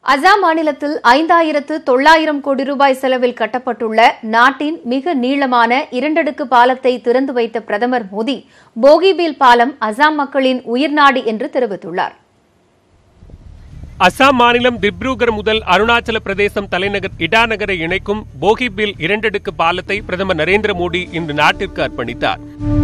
அசாம் மாநிலத்தில் ஐந்தாயிரத்து தொள்ளாயிரம் கோடி ரூபாய் செலவில் கட்டப்பட்டுள்ள நாட்டின் மிக நீளமான இரண்டடுக்கு பாலத்தை திறந்து வைத்த பிரதமர் மோடி போகிபீல் பாலம் அசாம் மக்களின் உயிர்நாடி என்று தெரிவித்துள்ளார் அசாம் மாநிலம் திப்ருகர் முதல் அருணாச்சல பிரதேசம் தலைநகர் இடாநகரை இணைக்கும் போகிபில் இரண்டடுக்கு பாலத்தை பிரதமர் நரேந்திர மோடி இன்று நாட்டிற்கு அர்ப்பணித்தார்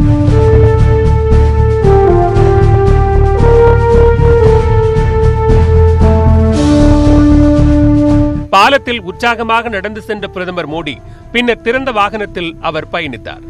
பாலத்தில் உற்சாகமாக நடந்து சென்ற பிரதமர் மோடி பின்னர் திறந்த வாகனத்தில் அவர் பயணித்தார்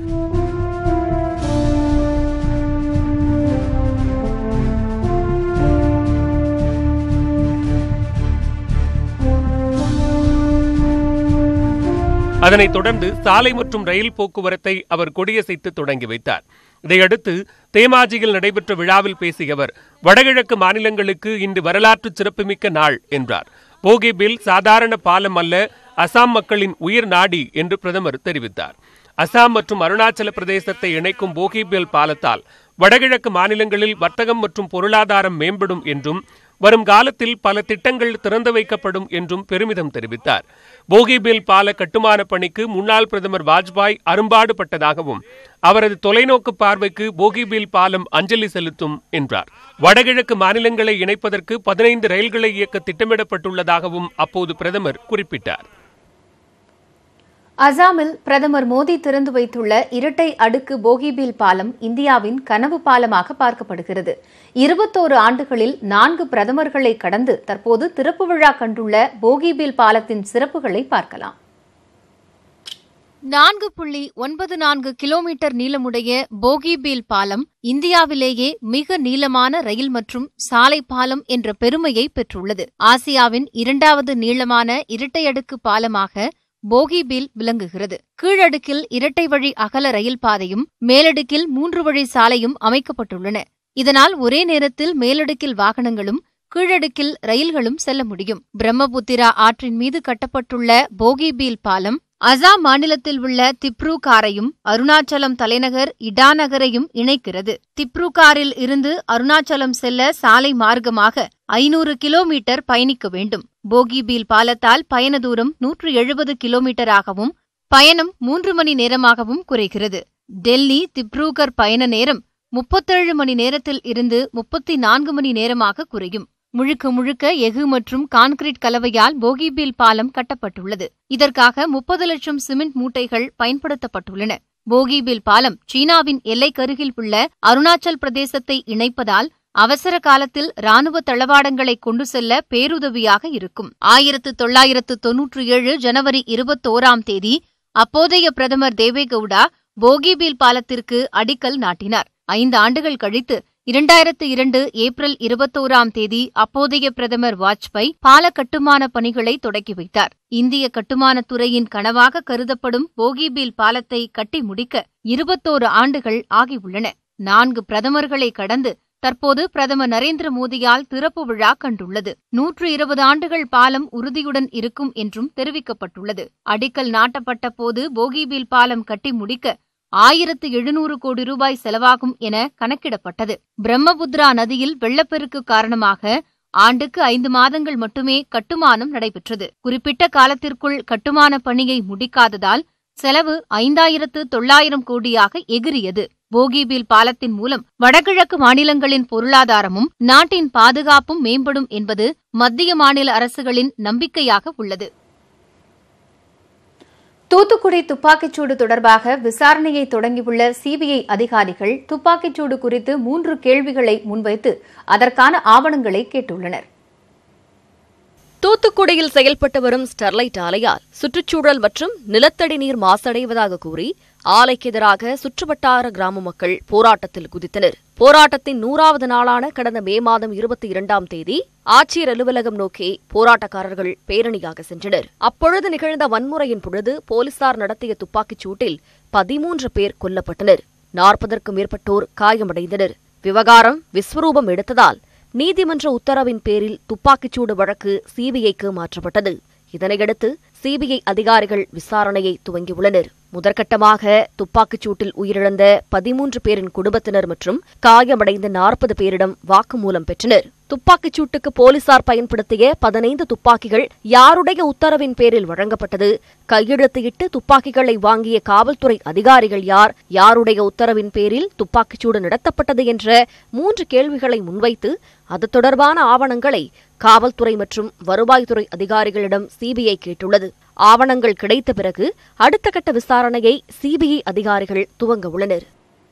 அதனைத் தொடர்ந்து சாலை மற்றும் ரயில் போக்குவரத்தை அவர் கொடியசைத்து தொடங்கி வைத்தார் இதையடுத்து தேமாஜியில் நடைபெற்ற விழாவில் பேசிய அவர் வடகிழக்கு மாநிலங்களுக்கு இன்று வரலாற்று சிறப்புமிக்க நாள் என்றார் போகிபில் சாதாரண பாலம் அல்ல அசாம் மக்களின் உயிர் நாடி என்று பிரதமர் தெரிவித்தார் அசாம் மற்றும் அருணாச்சல பிரதேசத்தை இணைக்கும் போகிபில் பாலத்தால் வடகிழக்கு மாநிலங்களில் வர்த்தகம் மற்றும் பொருளாதாரம் மேம்படும் என்றும் வரும் காலத்தில் பல திட்டங்கள் திறந்து வைக்கப்படும் என்றும் பெருமிதம் தெரிவித்தார் போகிபில் பால கட்டுமான பணிக்கு முன்னாள் பிரதமர் வாஜ்பாய் அரும்பாடுபட்டதாகவும் அவரது தொலைநோக்கு பார்வைக்கு போகிபில் பாலம் அஞ்சலி செலுத்தும் என்றார் வடகிழக்கு மாநிலங்களை இணைப்பதற்கு பதினைந்து ரயில்களை இயக்க திட்டமிடப்பட்டுள்ளதாகவும் அப்போது பிரதமர் குறிப்பிட்டார் அசாமில் பிரதமர் மோடி திறந்து வைத்துள்ள இரட்டை அடுக்கு போகிபீல் பாலம் இந்தியாவின் கனவு பாலமாக பார்க்கப்படுகிறது இருபத்தோரு ஆண்டுகளில் நான்கு பிரதமர்களை கடந்து தற்போது திறப்பு விழா கண்டுள்ள போகிபீல் பாலத்தின் சிறப்புகளை பார்க்கலாம் நான்கு புள்ளி ஒன்பது நான்கு கிலோமீட்டர் நீளமுடைய போகிபீல் பாலம் இந்தியாவிலேயே மிக நீளமான ரயில் மற்றும் சாலை பாலம் என்ற பெருமையை பெற்றுள்ளது ஆசியாவின் இரண்டாவது நீளமான இரட்டை அடுக்கு பாலமாக போகிபீல் விளங்குகிறது கீழடுக்கில் இரட்டை வழி அகல ரயில் பாதையும் மேலடுக்கில் மூன்று வழி சாலையும் அமைக்கப்பட்டுள்ளன இதனால் ஒரே நேரத்தில் மேலடுக்கில் வாகனங்களும் கீழடுக்கில் ரயில்களும் செல்ல முடியும் பிரம்மபுத்திரா ஆற்றின் மீது கட்டப்பட்டுள்ள போகிபீல் பாலம் அசாம் மாநிலத்தில் உள்ள திப்ருகாரையும் அருணாச்சலம் தலைநகர் இடாநகரையும் இணைக்கிறது திப்ருகாரில் இருந்து அருணாச்சலம் செல்ல சாலை மார்க்கமாக ஐநூறு கிலோமீட்டர் பயணிக்க வேண்டும் போகிபீல் பாலத்தால் பயண தூரம் நூற்று எழுபது கிலோமீட்டராகவும் பயணம் மூன்று மணி நேரமாகவும் குறைகிறது டெல்லி திப்ருகர் பயண நேரம் முப்பத்தேழு மணி நேரத்தில் இருந்து முப்பத்தி நான்கு மணி நேரமாக குறையும் முழுக்க முழுக்க எஃகு மற்றும் கான்கிரீட் கலவையால் போகிபீல் பாலம் கட்டப்பட்டுள்ளது இதற்காக முப்பது லட்சம் சிமெண்ட் மூட்டைகள் பயன்படுத்தப்பட்டுள்ளன போகிபீல் பாலம் சீனாவின் எல்லைக்கருகில் உள்ள அருணாச்சல் பிரதேசத்தை இணைப்பதால் அவசர காலத்தில் ராணுவ தளவாடங்களை கொண்டு செல்ல பேருதவியாக இருக்கும் ஆயிரத்து தொள்ளாயிரத்து தொன்னூற்றி ஏழு ஜனவரி இருபத்தோராம் தேதி அப்போதைய பிரதமர் தேவேகவுடா போகிபீல் பாலத்திற்கு அடிக்கல் நாட்டினார் ஐந்து ஆண்டுகள் கழித்து இரண்டாயிரத்து இரண்டு ஏப்ரல் இருபத்தோராம் தேதி அப்போதைய பிரதமர் வாஜ்பாய் பால கட்டுமான பணிகளை தொடக்கி வைத்தார் இந்திய கட்டுமானத் துறையின் கனவாக கருதப்படும் போகிபீல் பாலத்தை கட்டி முடிக்க இருபத்தோரு ஆண்டுகள் ஆகியுள்ளன நான்கு பிரதமர்களை கடந்து தற்போது பிரதமர் நரேந்திர மோடியால் திறப்பு விழா கண்டுள்ளது நூற்று இருபது ஆண்டுகள் பாலம் உறுதியுடன் இருக்கும் என்றும் தெரிவிக்கப்பட்டுள்ளது அடிக்கல் நாட்டப்பட்ட போது போகிபீல் பாலம் கட்டி முடிக்க ஆயிரத்து எழுநூறு கோடி ரூபாய் செலவாகும் என கணக்கிடப்பட்டது பிரம்மபுத்ரா நதியில் வெள்ளப்பெருக்கு காரணமாக ஆண்டுக்கு ஐந்து மாதங்கள் மட்டுமே கட்டுமானம் நடைபெற்றது குறிப்பிட்ட காலத்திற்குள் கட்டுமான பணியை முடிக்காததால் செலவு ஐந்தாயிரத்து தொள்ளாயிரம் கோடியாக எகிரியது போகிபீல் பாலத்தின் மூலம் வடகிழக்கு மாநிலங்களின் பொருளாதாரமும் நாட்டின் பாதுகாப்பும் மேம்படும் என்பது மத்திய மாநில அரசுகளின் நம்பிக்கையாக உள்ளது தூத்துக்குடி துப்பாக்கிச்சூடு தொடர்பாக விசாரணையை தொடங்கியுள்ள சிபிஐ அதிகாரிகள் துப்பாக்கிச்சூடு குறித்து மூன்று கேள்விகளை முன்வைத்து அதற்கான ஆவணங்களை கேட்டுள்ளனர் தூத்துக்குடியில் செயல்பட்டு வரும் ஸ்டெர்லைட் ஆலையால் சுற்றுச்சூழல் மற்றும் நிலத்தடி நீர் மாசடைவதாக கூறி ஆலைக்கு எதிராக சுற்றுவட்டார கிராம மக்கள் போராட்டத்தில் குதித்தனர் போராட்டத்தின் நூறாவது நாளான கடந்த மே மாதம் இருபத்தி இரண்டாம் தேதி ஆட்சியர் அலுவலகம் நோக்கி போராட்டக்காரர்கள் பேரணியாக சென்றனர் அப்பொழுது நிகழ்ந்த வன்முறையின் பொழுது போலீசார் நடத்திய துப்பாக்கிச் சூட்டில் பதிமூன்று பேர் கொல்லப்பட்டனர் நாற்பதற்கும் மேற்பட்டோர் காயமடைந்தனர் விவகாரம் விஸ்வரூபம் எடுத்ததால் நீதிமன்ற உத்தரவின் பேரில் துப்பாக்கிச்சூடு வழக்கு சிபிஐக்கு மாற்றப்பட்டது இதனையடுத்து சிபிஐ அதிகாரிகள் விசாரணையை துவங்கியுள்ளனர் முதற்கட்டமாக துப்பாக்கிச் சூட்டில் உயிரிழந்த பதிமூன்று பேரின் குடும்பத்தினர் மற்றும் காயமடைந்த நாற்பது பேரிடம் வாக்குமூலம் பெற்றனர் துப்பாக்கிச் சூட்டுக்கு போலீசார் பயன்படுத்திய பதினைந்து துப்பாக்கிகள் யாருடைய உத்தரவின் பேரில் வழங்கப்பட்டது கையெழுத்திட்டு துப்பாக்கிகளை வாங்கிய காவல்துறை அதிகாரிகள் யார் யாருடைய உத்தரவின் பேரில் துப்பாக்கிச்சூடு நடத்தப்பட்டது என்ற மூன்று கேள்விகளை முன்வைத்து அது தொடர்பான ஆவணங்களை காவல்துறை மற்றும் வருவாய்த்துறை அதிகாரிகளிடம் சிபிஐ கேட்டுள்ளது ஆவணங்கள் கிடைத்த பிறகு அடுத்த கட்ட விசாரணையை சிபிஐ அதிகாரிகள் துவங்க உள்ளனர்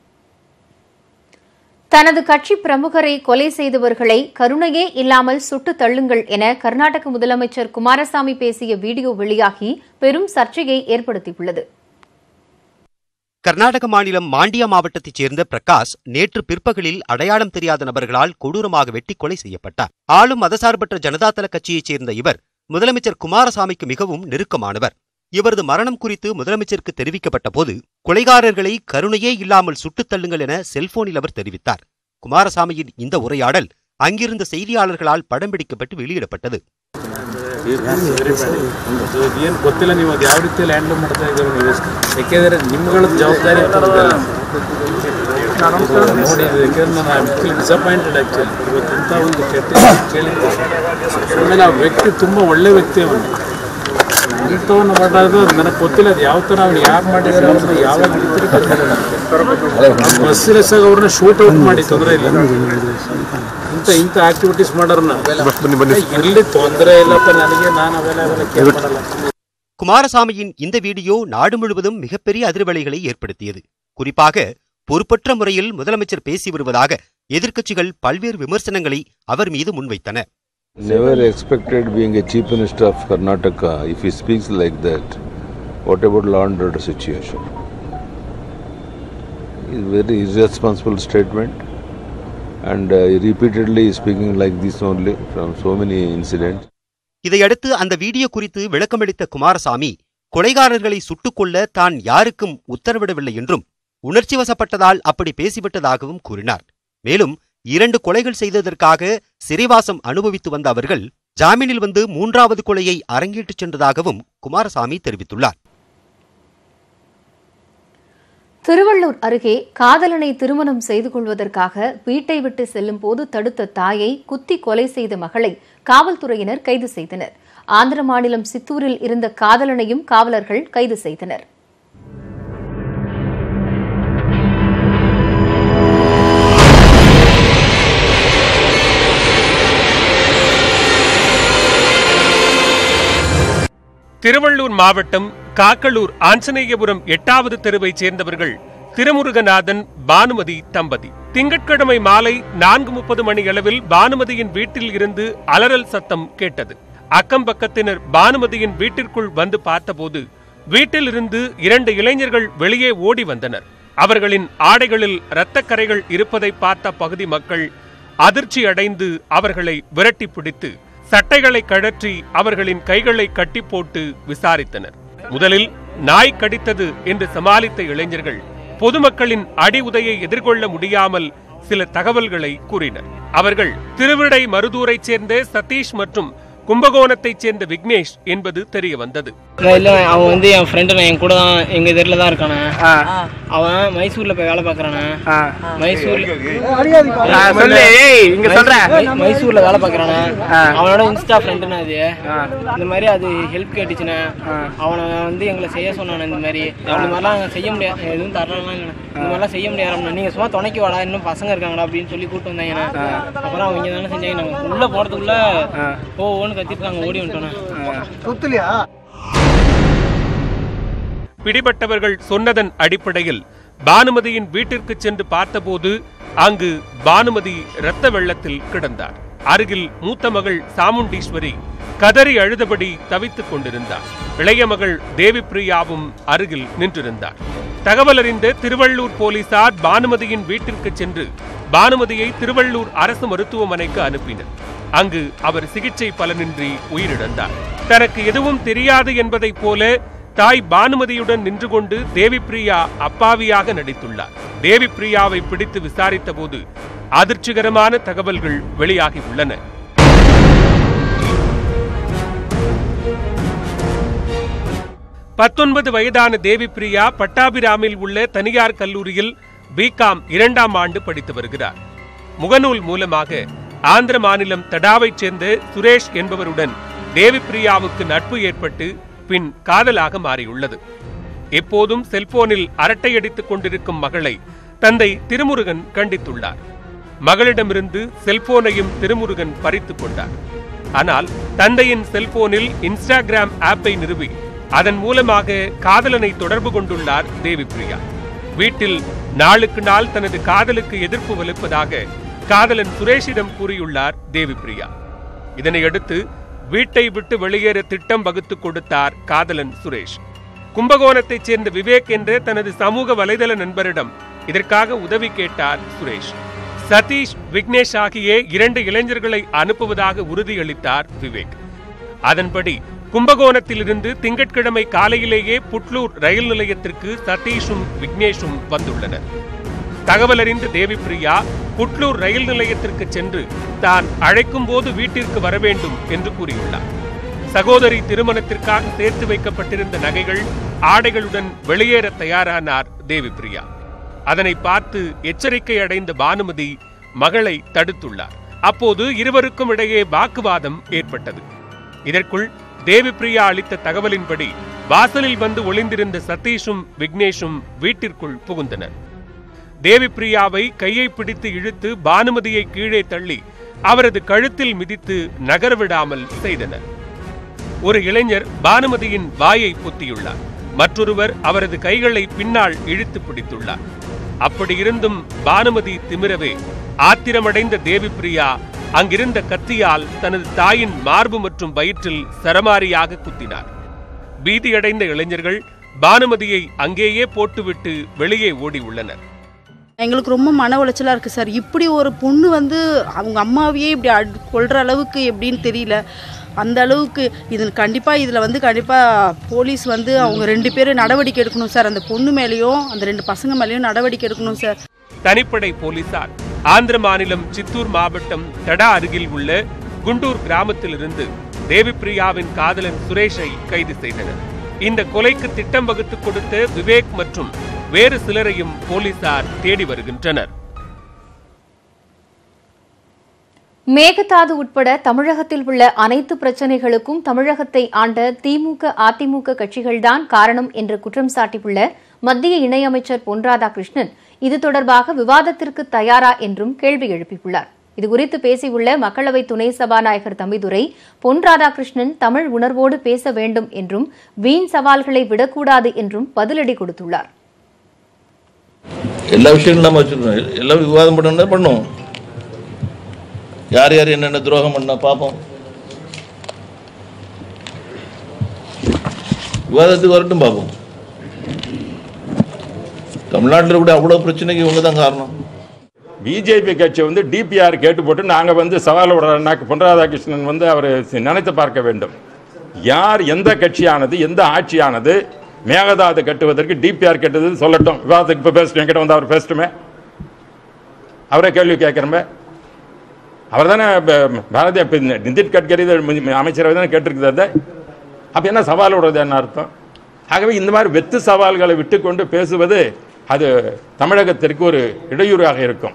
தனது கட்சி பிரமுகரை கொலை செய்தவர்களை கருணையே இல்லாமல் சுட்டு தள்ளுங்கள் என கர்நாடக முதலமைச்சர் குமாரசாமி பேசிய வீடியோ வெளியாகி பெரும் சர்ச்சையை ஏற்படுத்தியுள்ளது கர்நாடக மாநிலம் மாண்டியா மாவட்டத்தைச் சேர்ந்த பிரகாஷ் நேற்று பிற்பகலில் அடையாளம் தெரியாத நபர்களால் கொடூரமாக வெட்டி கொலை செய்யப்பட்டார் ஆளும் மதசார்பற்ற ஜனதாதள கட்சியைச் சேர்ந்த இவர் முதலமைச்சர் குமாரசாமிக்கு மிகவும் நெருக்கமானவர் இவரது மரணம் குறித்து முதலமைச்சருக்கு தெரிவிக்கப்பட்ட போது கொலைகாரர்களை கருணையே இல்லாமல் சுட்டுத் தள்ளுங்கள் என செல்போனில் அவர் தெரிவித்தார் குமாரசாமியின் இந்த உரையாடல் அங்கிருந்த செய்தியாளர்களால் படம் பிடிக்கப்பட்டு வெளியிடப்பட்டது ಏನು ಗೊತ್ತಿಲ್ಲ ನೀವು ಅದು ಯಾವ ರೀತಿಯಲ್ಲಿ ಹ್ಯಾಂಡಲ್ ಮಾಡ್ತಾ ಇದ್ದೀರೋ ನೀವು ಯಾಕೆಂದರೆ ನಿಮ್ಗಳ ಜವಾಬ್ದಾರಿ ಇರ್ತದಲ್ಲ ಇದು ನೋಡಿ ಇದು ಯಾಕೆಂದ್ರೆ ನಾನು ಐ ಫೀಲ್ ಡಿಸಪಾಯಿಂಟೆಡ್ ಆ್ಯಕ್ಚುಲಿ ಇವತ್ತು ಇಂಥ ಒಂದು ಕೆಟ್ಟ ಕೇಳಿದ್ದೆ ಆಮೇಲೆ ಆ ವ್ಯಕ್ತಿ ತುಂಬ ಒಳ್ಳೆ ವ್ಯಕ್ತಿ ಅವನು ಇಂಥವನ್ನು ಮಾಡೋದು ನನಗೆ ಗೊತ್ತಿಲ್ಲ ಅದು ಯಾವ ಥರ ಅವ್ನು ಯಾರು ಮಾಡಿದ್ದಾರೆ ಅವ್ರನ್ನ ಯಾವಾಗ ಹಿಡಿತಾರೆ ಗೊತ್ತಿಲ್ಲ ನನಗೆ ಬಸ್ಸಿಲೆಸ್ಸಾಗಿ ಅವ್ರನ್ನ ಶೂಟ್ ಔಟ್ ಮಾಡಿ ತೊಂದರೆ ಇಲ್ಲ ಇಂಥ ಇಂಥ ಆಕ್ಟಿವಿಟೀಸ್ ಮಾಡೋರನ್ನ ಇರಲಿ ತೊಂದರೆ ಇಲ್ಲಪ್ಪ ನನಗೆ ನಾನು ಅವೆಲ್ಲ ಅವೆಲ್ಲ ಕೇರ್ ಮಾಡಲ್ಲ குமாரசாமியின் இந்த வீடியோ நாடு முழுவதும் மிகப்பெரிய அதிர்வலைகளை ஏற்படுத்தியது குறிப்பாக பொறுப்பற்ற முறையில் முதலமைச்சர் பேசி வருவதாக எதிர்க்கட்சிகள் பல்வேறு விமர்சனங்களை அவர் மீது முன்வைத்தன Never expected being a chief minister of Karnataka if he speaks like that. What about law and order situation? It's very irresponsible statement, and uh, repeatedly speaking like this only from so many incidents. இதையடுத்து அந்த video குறித்து விளக்கமளித்த குமாரசாமி கொலைகாரர்களை சுட்டுக் கொல்ல தான் யாருக்கும் உத்தரவிடவில்லை என்றும் உணர்ச்சி வசப்பட்டதால் அப்படி பேசிவிட்டதாகவும் கூறினார் மேலும் இரண்டு கொலைகள் செய்ததற்காக சிறைவாசம் அனுபவித்து வந்த அவர்கள் ஜாமீனில் வந்து மூன்றாவது கொலையை அரங்கேற்றிச் சென்றதாகவும் குமாரசாமி தெரிவித்துள்ளார் திருவள்ளூர் அருகே காதலனை திருமணம் செய்து கொள்வதற்காக வீட்டை விட்டு செல்லும் போது தடுத்த தாயை குத்தி கொலை செய்த மகளை காவல்துறையினர் கைது செய்தனர் ஆந்திர மாநிலம் சித்தூரில் இருந்த காதலனையும் காவலர்கள் கைது செய்தனர் திருவள்ளூர் மாவட்டம் காக்களூர் ஆஞ்சநேயபுரம் எட்டாவது தெருவைச் சேர்ந்தவர்கள் திருமுருகநாதன் பானுமதி தம்பதி திங்கட்கிழமை மாலை நான்கு முப்பது மணி அளவில் பானுமதியின் வீட்டில் இருந்து அலறல் சத்தம் கேட்டது அக்கம் பக்கத்தினர் பானுமதியின் வீட்டிற்குள் வந்து பார்த்தபோது வீட்டிலிருந்து இரண்டு இளைஞர்கள் வெளியே ஓடி வந்தனர் அவர்களின் ஆடைகளில் இரத்தக்கரைகள் இருப்பதை பார்த்த பகுதி மக்கள் அதிர்ச்சி அடைந்து அவர்களை விரட்டி பிடித்து சட்டைகளை கழற்றி அவர்களின் கைகளை கட்டி போட்டு விசாரித்தனர் முதலில் நாய் கடித்தது என்று சமாளித்த இளைஞர்கள் பொதுமக்களின் அடி உதையை எதிர்கொள்ள முடியாமல் சில தகவல்களை கூறினர் அவர்கள் திருவிடை மருதூரைச் சேர்ந்த சதீஷ் மற்றும் கும்பகோணத்தைச் சேர்ந்த விக்னேஷ் என்பது தெரிய வந்தது இல்லை அவன் வந்து என் ஃப்ரெண்டு நான் என் கூட தான் எங்கள் தெருவில் தான் இருக்கானே அவன் மைசூரில் போய் வேலை பார்க்குறானே மைசூர் இங்க சொல்றேன் மை- மைசூர்ல வேலை பார்க்கறானே அவனோட இன்ஸ்டா ஃப்ரெண்டுனா அது இந்த மாதிரி அது ஹெல்ப் கேட்டுச்சுண்ணே அவனை வந்து எங்களை செய்ய சொன்னானே இந்த மாதிரி இந்த மாதிரிலாம் நாங்கள் செய்ய முடியாது எதுவும் தரலாம் இல்லை இந்த மாதிரிலாம் செய்ய முடியாது நீங்க சும்மா துணைக்கு வாடா இன்னும் பசங்க இருக்காங்கடா அப்படின்னு சொல்லி கூப்பிட்டு வந்தாங்க அப்புறம் அவங்க தானே செஞ்சாங்க நாங்கள் உள்ள போறதுக்குள்ள ஓ ஓன்னு கத்திட்டு நாங்கள் ஓடி வந்துட்டோண்ணே பிடிபட்டவர்கள் சொன்னதன் அடிப்படையில் பானுமதியின் வீட்டிற்கு சென்று பார்த்தபோது அங்கு பானுமதி இரத்த வெள்ளத்தில் கிடந்தார் அருகில் மூத்த மகள் சாமுண்டீஸ்வரி கதறி அழுதபடி தவித்துக் கொண்டிருந்தார் இளைய மகள் தேவி பிரியாவும் அருகில் நின்றிருந்தார் தகவல் அறிந்த திருவள்ளூர் போலீசார் பானுமதியின் வீட்டிற்கு சென்று பானுமதியை திருவள்ளூர் அரசு மருத்துவமனைக்கு அனுப்பினர் அங்கு அவர் சிகிச்சை பலனின்றி உயிரிழந்தார் தனக்கு எதுவும் தெரியாது என்பதைப் போல தாய் பானுமதியுடன் நின்று கொண்டு தேவி பிரியா அப்பாவியாக நடித்துள்ளார் தேவி பிரியாவை பிடித்து விசாரித்த போது அதிர்ச்சிகரமான தகவல்கள் வெளியாகி உள்ளன பத்தொன்பது வயதான தேவி பிரியா பட்டாபிராமில் உள்ள தனியார் கல்லூரியில் பிகாம் இரண்டாம் ஆண்டு படித்து வருகிறார் முகநூல் மூலமாக ஆந்திர மாநிலம் தடாவைச் சேர்ந்த சுரேஷ் என்பவருடன் தேவிப்பிரியாவுக்கு நட்பு ஏற்பட்டு பின் காதலாக மாறியுள்ளது எப்போதும் செல்போனில் அரட்டையடித்துக் கொண்டிருக்கும் மகளை தந்தை திருமுருகன் கண்டித்துள்ளார் மகளிடமிருந்து செல்போனையும் திருமுருகன் பறித்துக் கொண்டார் ஆனால் தந்தையின் செல்போனில் இன்ஸ்டாகிராம் ஆப்பை நிறுவி அதன் மூலமாக காதலனை தொடர்பு கொண்டுள்ளார் தேவிப்பிரியா வீட்டில் நாளுக்கு நாள் தனது காதலுக்கு எதிர்ப்பு வலுப்பதாக காதலன் சுரேஷிடம் கூறியுள்ளார் தேவிப்பிரியா இதனையடுத்து வீட்டை விட்டு வெளியேற திட்டம் வகுத்துக் கொடுத்தார் காதலன் சுரேஷ் கும்பகோணத்தைச் சேர்ந்த விவேக் என்ற தனது சமூக வலைதள நண்பரிடம் இதற்காக உதவி கேட்டார் சுரேஷ் சதீஷ் விக்னேஷ் ஆகிய இரண்டு இளைஞர்களை அனுப்புவதாக உறுதியளித்தார் விவேக் அதன்படி கும்பகோணத்திலிருந்து திங்கட்கிழமை காலையிலேயே புட்லூர் ரயில் நிலையத்திற்கு சதீஷும் விக்னேஷும் வந்துள்ளனர் தகவல் அறிந்த தேவிப்பிரியா புட்லூர் ரயில் நிலையத்திற்கு சென்று தான் அழைக்கும் போது வீட்டிற்கு வர வேண்டும் என்று கூறியுள்ளார் சகோதரி திருமணத்திற்காக சேர்த்து வைக்கப்பட்டிருந்த நகைகள் ஆடைகளுடன் வெளியேற தயாரானார் தேவிப்பிரியா அதனை பார்த்து எச்சரிக்கை அடைந்த பானுமதி மகளை தடுத்துள்ளார் அப்போது இருவருக்கும் இடையே வாக்குவாதம் ஏற்பட்டது இதற்குள் தேவிப்பிரியா அளித்த தகவலின்படி வாசலில் வந்து ஒளிந்திருந்த சதீஷும் விக்னேஷும் வீட்டிற்குள் புகுந்தனர் தேவிப்பிரியாவை கையை பிடித்து இழுத்து பானுமதியை கீழே தள்ளி அவரது கழுத்தில் மிதித்து நகரவிடாமல் செய்தனர் ஒரு இளைஞர் பானுமதியின் வாயை பொத்தியுள்ளார் மற்றொருவர் அவரது கைகளை பின்னால் இழுத்து பிடித்துள்ளார் அப்படியிருந்தும் பானுமதி திமிரவே ஆத்திரமடைந்த தேவிப்பிரியா அங்கிருந்த கத்தியால் தனது தாயின் மார்பு மற்றும் வயிற்றில் சரமாரியாக குத்தினார் பீதியடைந்த இளைஞர்கள் பானுமதியை அங்கேயே போட்டுவிட்டு வெளியே ஓடி உள்ளனர் எங்களுக்கு ரொம்ப மன உளைச்சலாக இருக்குது சார் இப்படி ஒரு பொண்ணு வந்து அவங்க அம்மாவையே இப்படி அடி கொள்கிற அளவுக்கு எப்படின்னு தெரியல அந்த அளவுக்கு இது கண்டிப்பாக இதில் வந்து கண்டிப்பாக போலீஸ் வந்து அவங்க ரெண்டு பேரும் நடவடிக்கை எடுக்கணும் சார் அந்த பொண்ணு மேலேயும் அந்த ரெண்டு பசங்க மேலேயும் நடவடிக்கை எடுக்கணும் சார் தனிப்படை போலீசார் ஆந்திர மாநிலம் சித்தூர் மாவட்டம் தடா அருகில் உள்ள குண்டூர் கிராமத்திலிருந்து தேவிப்பிரியாவின் காதலன் சுரேஷை கைது செய்தனர் இந்த கொலைக்கு திட்டம் வகுத்து கொடுத்த விவேக் மற்றும் வேறு சிலரையும் போலீசார் தேடி வருகின்றனர் மேகதாது உட்பட தமிழகத்தில் உள்ள அனைத்து பிரச்சினைகளுக்கும் தமிழகத்தை ஆண்ட திமுக அதிமுக கட்சிகள்தான் காரணம் என்று குற்றம் சாட்டியுள்ள மத்திய இணையமைச்சர் பொன் ராதாகிருஷ்ணன் இது தொடர்பாக விவாதத்திற்கு தயாரா என்றும் கேள்வி எழுப்பியுள்ளார் இதுகுறித்து பேசியுள்ள மக்களவை துணை சபாநாயகர் தம்பிதுரை பொன் ராதாகிருஷ்ணன் தமிழ் உணர்வோடு பேச வேண்டும் என்றும் வீண் சவால்களை விடக்கூடாது என்றும் பதிலடி கொடுத்துள்ளார் எல்லா விஷயங்களும் நம்ம வச்சுருக்கோம் எல்லாம் விவாதம் பண்ணணும்னா பண்ணுவோம் யார் யார் என்னென்ன துரோகம் பண்ணா பார்ப்போம் விவாதத்துக்கு வரட்டும் பார்ப்போம் தமிழ்நாட்டில் கூட அவ்வளோ பிரச்சனைக்கு இவங்க தான் காரணம் பிஜேபி கட்சி வந்து டிபிஆர் கேட்டு போட்டு நாங்கள் வந்து சவால் விடுறோம்னா பொன் ராதாகிருஷ்ணன் வந்து அவர் நினைத்து பார்க்க வேண்டும் யார் எந்த கட்சியானது எந்த ஆட்சியானது மேகதாது கட்டுவதற்கு டிபிஆர் கேட்டது சொல்லட்டும் விவாதத்துக்கு இப்போ பேசட்டும் என்கிட்ட வந்து அவர் பேசட்டுமே அவரே கேள்வி கேட்குறமே அவர் தானே பாரதிய இப்ப இந்த நிதின் கட்கரி இது அமைச்சரவை தானே கேட்டிருக்குது அதை அப்போ என்ன சவால் விடுறது என்ன அர்த்தம் ஆகவே இந்த மாதிரி வெத்து சவால்களை விட்டுக்கொண்டு பேசுவது அது தமிழகத்திற்கு ஒரு இடையூறாக இருக்கும்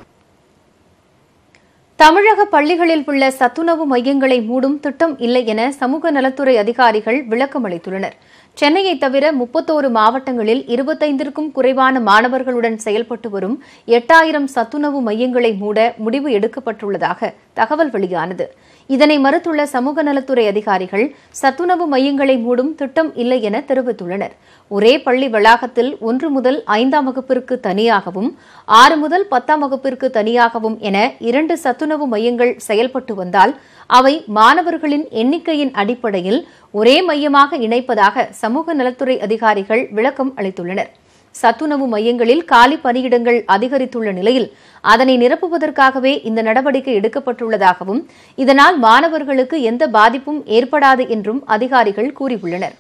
தமிழக பள்ளிகளில் உள்ள சத்துணவு மையங்களை மூடும் திட்டம் இல்லை என சமூக நலத்துறை அதிகாரிகள் விளக்கம் அளித்துள்ளனர் சென்னையை தவிர முப்பத்தோரு மாவட்டங்களில் இருபத்தைந்திற்கும் குறைவான மாணவர்களுடன் செயல்பட்டு வரும் எட்டாயிரம் சத்துணவு மையங்களை மூட முடிவு எடுக்கப்பட்டுள்ளதாக தகவல் வெளியானது இதனை மறுத்துள்ள சமூக நலத்துறை அதிகாரிகள் சத்துணவு மையங்களை மூடும் திட்டம் இல்லை என தெரிவித்துள்ளனர் ஒரே பள்ளி வளாகத்தில் ஒன்று முதல் ஐந்தாம் வகுப்பிற்கு தனியாகவும் ஆறு முதல் பத்தாம் வகுப்பிற்கு தனியாகவும் என இரண்டு சத்துணவு மையங்கள் செயல்பட்டு வந்தால் அவை மாணவர்களின் எண்ணிக்கையின் அடிப்படையில் ஒரே மையமாக இணைப்பதாக சமூக நலத்துறை அதிகாரிகள் விளக்கம் அளித்துள்ளனர் சத்துணவு மையங்களில் காலி பணியிடங்கள் அதிகரித்துள்ள நிலையில் அதனை நிரப்புவதற்காகவே இந்த நடவடிக்கை எடுக்கப்பட்டுள்ளதாகவும் இதனால் மாணவர்களுக்கு எந்த பாதிப்பும் ஏற்படாது என்றும் அதிகாரிகள் கூறியுள்ளனர்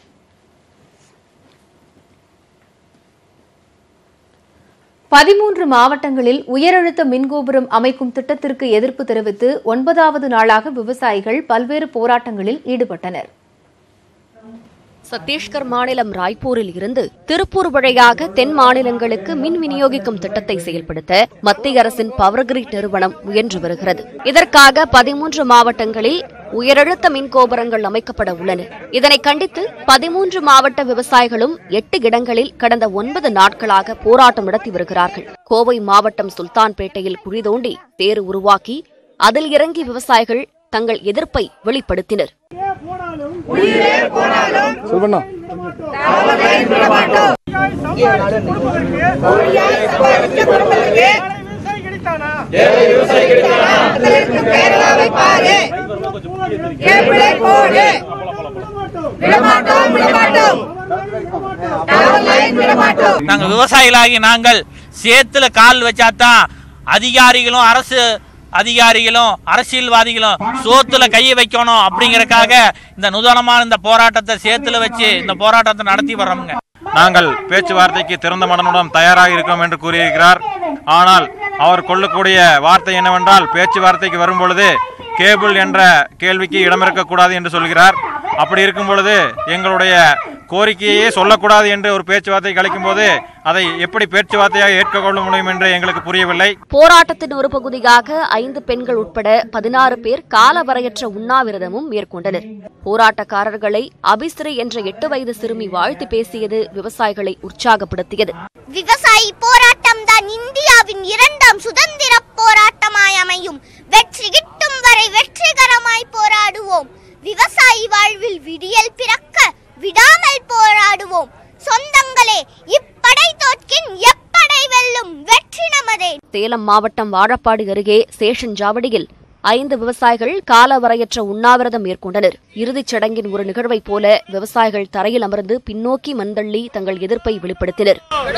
பதிமூன்று மாவட்டங்களில் உயரழுத்த மின்கோபுரம் அமைக்கும் திட்டத்திற்கு எதிர்ப்பு தெரிவித்து ஒன்பதாவது நாளாக விவசாயிகள் பல்வேறு போராட்டங்களில் ஈடுபட்டனர் சத்தீஸ்கர் மாநிலம் ராய்ப்பூரில் இருந்து திருப்பூர் வழியாக தென் மாநிலங்களுக்கு மின் விநியோகிக்கும் திட்டத்தை செயல்படுத்த மத்திய அரசின் பவர் கிரிட் நிறுவனம் முயன்று வருகிறது இதற்காக பதிமூன்று மாவட்டங்களில் உயரழுத்த மின் கோபுரங்கள் அமைக்கப்பட உள்ளன இதனை கண்டித்து பதிமூன்று மாவட்ட விவசாயிகளும் எட்டு இடங்களில் கடந்த ஒன்பது நாட்களாக போராட்டம் நடத்தி வருகிறார்கள் கோவை மாவட்டம் சுல்தான்பேட்டையில் குழி தோண்டி தேர் உருவாக்கி அதில் இறங்கி விவசாயிகள் தங்கள் எதிர்ப்பை வெளிப்படுத்தினர் நாங்கள் விவசாயிகளாகி நாங்கள் சேத்துல கால் வச்சாதான் அதிகாரிகளும் அரசு அதிகாரிகளும் அரசியல்வாதிகளும் சோத்துல கையை வைக்கணும் அப்படிங்கறக்காக இந்த நூதனமான இந்த போராட்டத்தை சேத்துல வச்சு இந்த போராட்டத்தை நடத்தி வர்றோம்ங்க நாங்கள் பேச்சுவார்த்தைக்கு திறந்த மனனுடன் தயாராக இருக்கோம் என்று கூறியிருக்கிறார் ஆனால் அவர் கொள்ளக்கூடிய வார்த்தை என்னவென்றால் பேச்சுவார்த்தைக்கு வரும்பொழுது கேபிள் என்ற கேள்விக்கு இடமிருக்கக்கூடாது என்று சொல்கிறார் அப்படி இருக்கும் பொழுது எங்களுடைய கோரிக்கையே சொல்லக்கூடாது என்று ஒரு பேச்சுவார்த்தை கலைக்கும் போது அதை எப்படி பேச்சுவார்த்தையாக ஏற்றுக்கொள்ள முடியும் என்று எங்களுக்கு புரியவில்லை போராட்டத்தின் ஒரு பகுதியாக ஐந்து பெண்கள் உட்பட பதினாறு பேர் காலவரையற்ற உண்ணாவிரதமும் மேற்கொண்டனர் போராட்டக்காரர்களை அபிஸ்ரீ என்ற எட்டு வயது சிறுமி வாழ்த்து பேசியது விவசாயிகளை உற்சாகப்படுத்தியது விவசாயி போராட்டம் தான் இந்தியாவின் இரண்டாம் சுதந்திர போராட்டமாய் அமையும் வெற்றி கிட்டும் வரை வெற்றிகரமாய் போராடுவோம் விவசாயி வாழ்வில் விடியல் பிறக்க விடாமல் போராடுவோம் சொந்தங்களே இப்படை தோற்கின் எப்படை வெல்லும் வெற்றி நமதே சேலம் மாவட்டம் வாழப்பாடி அருகே சேஷன் ஜாவடியில் ஐந்து விவசாயிகள் காலவரையற்ற உண்ணாவிரதம் மேற்கொண்டனர் இறுதிச் சடங்கின் ஒரு நிகழ்வைப் போல விவசாயிகள் தரையில் அமர்ந்து பின்னோக்கி மண்தள்ளி தங்கள் எதிர்ப்பை வெளிப்படுத்தினர்